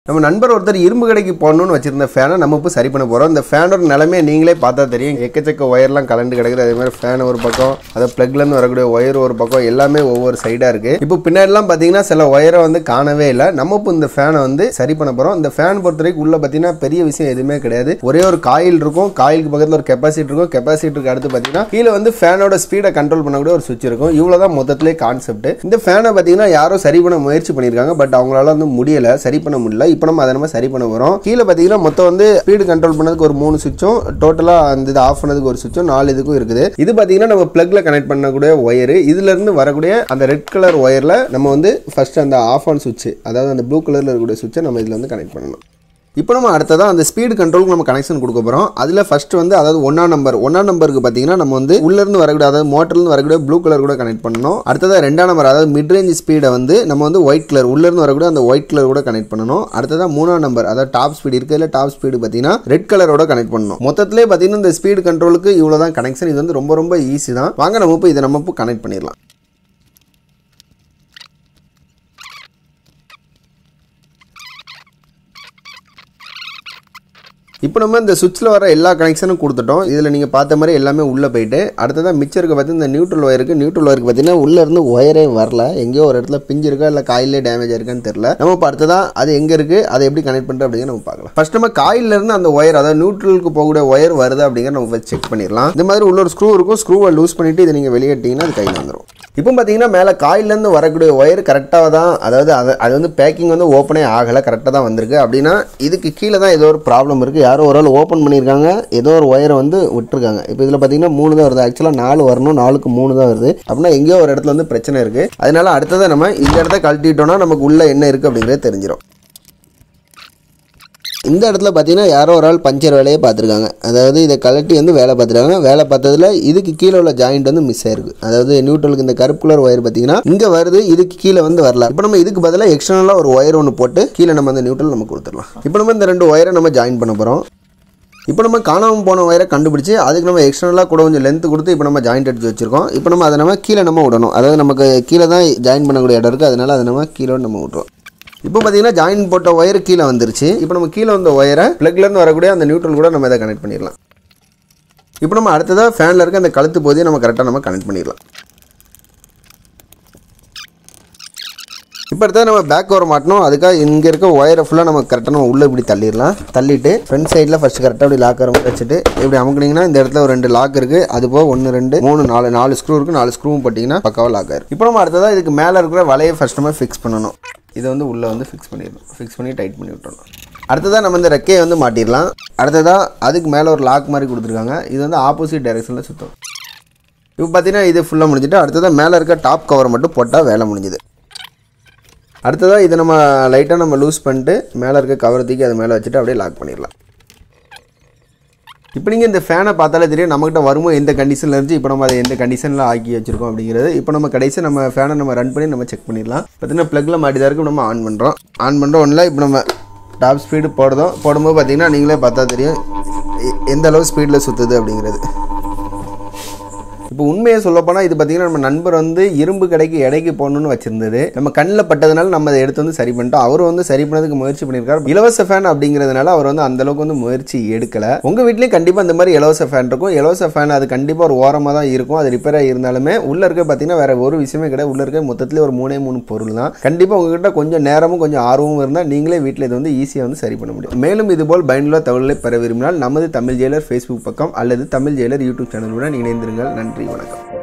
நம்ம நண்பர் ஒருத்தர் இரும்பு கடைக்கு போகணும்னு வச்சிருந்த ஃபேனை நம்ம இப்போ சரி பண்ண போகிறோம் இந்த ஃபேனோட நிலைமையை நீங்களே பார்த்தா தெரியும் எக்கச்சக்க ஒயர்லாம் கலந்து கிடக்குது அதே மாதிரி ஃபேன் ஒரு பக்கம் அதை ப்ளக்லேருந்து வரக்கூடிய ஒயர் ஒரு பக்கம் எல்லாமே ஒவ்வொரு சைடாக இருக்குது இப்போ பின்னாடிலாம் பார்த்தீங்கன்னா சில ஒயரை வந்து காணவே இல்லை நம்ம இப்போ இந்த ஃபேனை வந்து சரி பண்ண போகிறோம் இந்த ஃபேன் பொறுத்த வரைக்கும் உள்ள பார்த்தீங்கன்னா பெரிய விஷயம் எதுவுமே கிடையாது ஒரே ஒரு காயில் இருக்கும் காயிலுக்கு பக்கத்தில் ஒரு கெப்பாசிட்டி இருக்கும் கெப்பாசிட்டருக்கு அடுத்து பார்த்தீங்கன்னா கீழே வந்து ஃபேனோட ஸ்பீடை கண்ட்ரோல் பண்ணக்கூடிய ஒரு சுவிட்ச் இருக்கும் இவ்வளோ தான் மொத்தத்திலே கான்செப்ட் இந்த ஃபேனை பார்த்தீங்கன்னா யாரோ சரி பண்ண முயற்சி பண்ணியிருக்காங்க பட் அவங்களால வந்து முடியல சரி பண்ண முடியல இப்போ நம்ம அதை நம்ம சரி பண்ண போகிறோம் கீழே பார்த்தீங்கன்னா மொத்தம் வந்து ஸ்பீடு கண்ட்ரோல் பண்ணதுக்கு ஒரு மூணு சுவிட்சும் டோட்டலாக அந்த இது ஆஃப் பண்ணதுக்கு ஒரு சுவிட்சும் நாலு இதுக்கும் இருக்குது இது பார்த்தீங்கன்னா நம்ம ப்ளக்ல கனெக்ட் பண்ணக்கூடிய ஒயர் இதுல இருந்து வரக்கூடிய அந்த ரெட் கலர் ஒயரில் நம்ம வந்து ஃபர்ஸ்ட் அந்த ஆஃப் ஆன் சுவிட்ச் அதாவது அந்த ப்ளூ கலரில் இருக்கக்கூடிய சுவிட்சை நம்ம இதில் வந்து கனெக்ட் பண்ணணும் இப்போ நம்ம அடுத்ததான் அந்த ஸ்பீடு கண்ட்ரோலுக்கு நம்ம கனெக்ஷன் கொடுக்க போகிறோம் அதில் ஃபர்ஸ்ட் வந்து அதாவது ஒன்றா நம்பர் ஒன்றா நம்பருக்கு பார்த்தீங்கன்னா நம்ம வந்து உள்ளேருந்து வரக்கூடிய அதாவது மோட்டர்லேருந்து வரக்கூடிய ப்ளூ கலர் கூட கனெக்ட் பண்ணணும் அடுத்ததாக ரெண்டாம் நம்பர் அதாவது மிட் ரேஞ்ச் ஸ்பீடை வந்து நம்ம வந்து ஒயிட் கலர் உள்ளேருந்து வரக்கூடிய அந்த ஒயிட் கலர் கூட கனெக்ட் பண்ணணும் அடுத்ததாக மூணாம் நம்பர் அதாவது டாப் ஸ்பீடு இருக்கிறதுல டாப் ஸ்பீடு பார்த்தீங்கன்னா ரெட் கலரோட கனெக்ட் பண்ணணும் மொத்தத்திலே பார்த்தீங்கன்னா இந்த ஸ்பீடு கண்ட்ரோலுக்கு இவ்வளோ தான் கனெக்ஷன் இது வந்து ரொம்ப ரொம்ப ஈஸி தான் வாங்க நம்ம இப்போ இதை நம்ம இப்போ கனெக்ட் பண்ணிடலாம் இப்போ நம்ம இந்த சுவிட்சில் வர எல்லா கனெக்ஷனும் கொடுத்துட்டோம் இதில் நீங்கள் பார்த்த மாதிரி எல்லாமே உள்ளே போயிட்டு அடுத்ததான் மிச்சம் இருக்க பார்த்து இந்த நியூட்ரல் ஒயருக்கு நியூட்ரல் ஒயருக்கு பார்த்தீங்கன்னா உள்ளே இருந்து ஒயரே வரல எங்கேயோ ஒரு இடத்துல பிஞ்சு இருக்கா இல்லை காயிலே டேமேஜ் இருக்கான்னு தெரியல நம்ம இப்போ அடுத்ததான் அது எங்கே இருக்குது அதை எப்படி கனெக்ட் பண்ணுறது அப்படிங்கிற நம்ம பார்க்கலாம் ஃபர்ஸ்ட் நம்ம காயில்ல இருந்து அந்த ஒயர் அதாவது நியூட்ரலுக்கு போகக்கூடிய ஒயர் வருதா அப்படிங்கிற நம்ம ஃபர்ஸ்ட் செக் பண்ணிடலாம் இந்த மாதிரி உள்ள ஒரு ஸ்க்ரூ இருக்கும் ஸ்க்ரூவை லூஸ் பண்ணிட்டு இதை நீங்கள் வெளியேட்டிங்கன்னா அது கையில் வந்துடும் இப்போ பார்த்தீங்கன்னா மேலே காயிலேருந்து வரக்கூடிய ஒயர் கரெக்டாக தான் அதாவது அது அது வந்து பேக்கிங் வந்து ஓப்பனே ஆகலை கரெக்டாக தான் வந்திருக்கு அப்படின்னா இதுக்கு கீழே தான் ஏதோ ஒரு ப்ராப்ளம் இருக்குது யாரோ ஒரு ஆள் ஓப்பன் பண்ணியிருக்காங்க ஏதோ ஒரு ஒயரை வந்து விட்டுருக்காங்க இப்போ இதில் பார்த்தீங்கன்னா மூணு தான் வருது ஆக்சுவலாக நாலு வரணும் நாலுக்கு மூணு தான் வருது அப்படின்னா எங்கேயோ ஒரு இடத்துல வந்து பிரச்சனை இருக்குது அதனால அடுத்ததை நம்ம இந்த இடத்த கழட்டிட்டோம்னா நமக்கு உள்ள என்ன இருக்குது அப்படிங்கிறது தெரிஞ்சிடும் இந்த இடத்துல பார்த்தீங்கன்னா யாரோ ஒரு ஆள் பஞ்சர் வேலையை பார்த்துருக்காங்க அதாவது இதை கலட்டி வந்து வேலை பார்த்துருக்காங்க வேலை பார்த்ததுல இதுக்கு கீழே உள்ள ஜாயிண்ட் வந்து மிஸ் ஆயிருக்கு அதாவது நியூட்ரலுக்கு இந்த கருப்பு கலர் ஒயர் பார்த்தீங்கன்னா இங்கே வருது இதுக்கு கீழே வந்து வரல இப்போ நம்ம இதுக்கு பதிலாக எக்ஸ்டர்னலாக ஒரு ஒயர் ஒன்று போட்டு கீழே நம்ம அந்த நியூட்ரல் நம்ம கொடுத்துடலாம் இப்போ நம்ம இந்த ரெண்டு ஒயரை நம்ம ஜாயின் பண்ண போகிறோம் இப்போ நம்ம காணாமல் போன ஒயரை கண்டுபிடிச்சு அதுக்கு நம்ம எக்ஸ்டர்னலாக கூட கொஞ்சம் லென்த் கொடுத்து இப்போ நம்ம ஜாயிண்ட் அடிச்சு வச்சிருக்கோம் இப்போ நம்ம அதை நம்ம கீழே நம்ம விடணும் அதாவது நமக்கு கீழே தான் ஜாயின் பண்ணக்கூடிய இடம் இருக்குது அதனால அதை நம்ம கீழே நம்ம விட்டுறோம் இப்போ பார்த்தீங்கன்னா ஜாயின் போட்ட ஒயர் கீழே வந்துருச்சு இப்போ நம்ம கீழே வந்த ஒயரை ப்ளக்லேருந்து வரக்கூடிய அந்த நியூட்ரல் கூட நம்ம இதை கனெக்ட் பண்ணிடலாம் இப்போ நம்ம அடுத்ததாக ஃபேனில் இருக்க அந்த கழுத்து போதையை நம்ம கரெக்டாக நம்ம கனெக்ட் பண்ணிடலாம் இப்போ அடுத்தது நம்ம பேக் கவர் மாட்டணும் அதுக்காக இங்கே இருக்க ஒயரை ஃபுல்லாக நம்ம கரெக்டாக நம்ம உள்ளே இப்படி தள்ளிடலாம் தள்ளிட்டு ஃப்ரண்ட் சைடில் ஃபஸ்ட்டு கரெக்டாக இப்படி லாக் வர மாதிரி வச்சுட்டு இப்படி அமுக்குனீங்கன்னா இந்த இடத்துல ஒரு ரெண்டு லாக் இருக்குது அது போக ஒன்று ரெண்டு மூணு நாலு நாலு ஸ்க்ரூ இருக்குது நாலு ஸ்க்ரூவும் போட்டிங்கன்னா பக்காவாக லாக் ஆயிரும் இப்போ நம்ம அடுத்ததாக இதுக்கு மேலே இருக்கிற வலையை ஃபஸ்ட் நம்ம ஃபிக்ஸ் பண்ணணும் இதை வந்து உள்ளே வந்து ஃபிக்ஸ் பண்ணிடணும் ஃபிக்ஸ் பண்ணி டைட் பண்ணி விட்டுறணும் அடுத்ததாக நம்ம இந்த ரெக்கையை வந்து மாட்டிடலாம் அடுத்ததாக அதுக்கு மேலே ஒரு லாக் மாதிரி கொடுத்துருக்காங்க இது வந்து ஆப்போசிட் டைரெக்ஷனில் சுற்றும் இப்போ பார்த்தீங்கன்னா இது ஃபுல்லாக முடிஞ்சுட்டு அடுத்ததாக மேலே இருக்க டாப் கவர் மட்டும் போட்டால் வேலை முடிஞ்சுது அடுத்ததாக இதை நம்ம லைட்டாக நம்ம லூஸ் பண்ணிட்டு மேலே இருக்க கவர் தூக்கி அது மேலே வச்சுட்டு அப்படியே லாக் பண்ணிடலாம் இப்போ நீங்கள் இந்த ஃபேனை பார்த்தாலே தெரியும் நம்மகிட்ட வருமோ எந்த கண்டிஷனில் இருந்துச்சு இப்போ நம்ம அதை எந்த கண்டிஷனில் ஆக்கி வச்சிருக்கோம் அப்படிங்கிறது இப்போ நம்ம கடைசி நம்ம ஃபேனை நம்ம ரன் பண்ணி நம்ம செக் பண்ணிடலாம் பார்த்தீங்கன்னா ப்ளக்கில் மாட்டி தான் இருக்கு நம்ம ஆன் பண்ணுறோம் ஆன் பண்ணுறோம் ஒன்றில் இப்போ நம்ம டாப் ஸ்பீடு போடுறோம் போடும்போது பார்த்தீங்கன்னா நீங்களே பார்த்தா தெரியும் எ- எந்த அளவு ஸ்பீடில் சுற்றுது அப்படிங்கிறது இப்போ உண்மையை சொல்லப்போனால் இது பார்த்தீங்கன்னா நம்ம நண்பர் வந்து இரும்பு கடைக்கு எடைக்கு போகணும்னு வச்சிருந்தது நம்ம கண்ணில் பட்டதுனால நம்ம அதை எடுத்து வந்து சரி பண்ணிட்டோம் அவர் வந்து சரி பண்ணதுக்கு முயற்சி பண்ணியிருக்காரு இலவச ஃபேன் அப்படிங்கிறதுனால அவர் வந்து அந்த அளவுக்கு வந்து முயற்சி எடுக்கல உங்க வீட்லயும் கண்டிப்பாக இந்த மாதிரி இலவச ஃபேன் இருக்கும் இலவச ஃபேன் அது கண்டிப்பாக ஒரு ஓரமாக தான் இருக்கும் அது ரிப்பேர் இருந்தாலுமே உள்ள இருக்க பார்த்தீங்கன்னா வேற ஒரு விஷயமே கிடையாது உள்ள இருக்க மொத்தத்திலே ஒரு மூணே மூணு பொருள் தான் கண்டிப்பாக உங்ககிட்ட கொஞ்சம் நேரமும் கொஞ்சம் ஆர்வமும் இருந்தால் நீங்களே வீட்டில் இது வந்து ஈஸியாக வந்து சரி பண்ண முடியும் மேலும் இதுபோல் பயனுள்ள தகவல்களை பெற விரும்பினால் நமது தமிழ் ஜெயிலர் ஃபேஸ்புக் பக்கம் அல்லது தமிழ் ஜெயிலர் யூடியூப் சேனலுடன் இணைந்திருங்கள் நன்றி வணக்கம்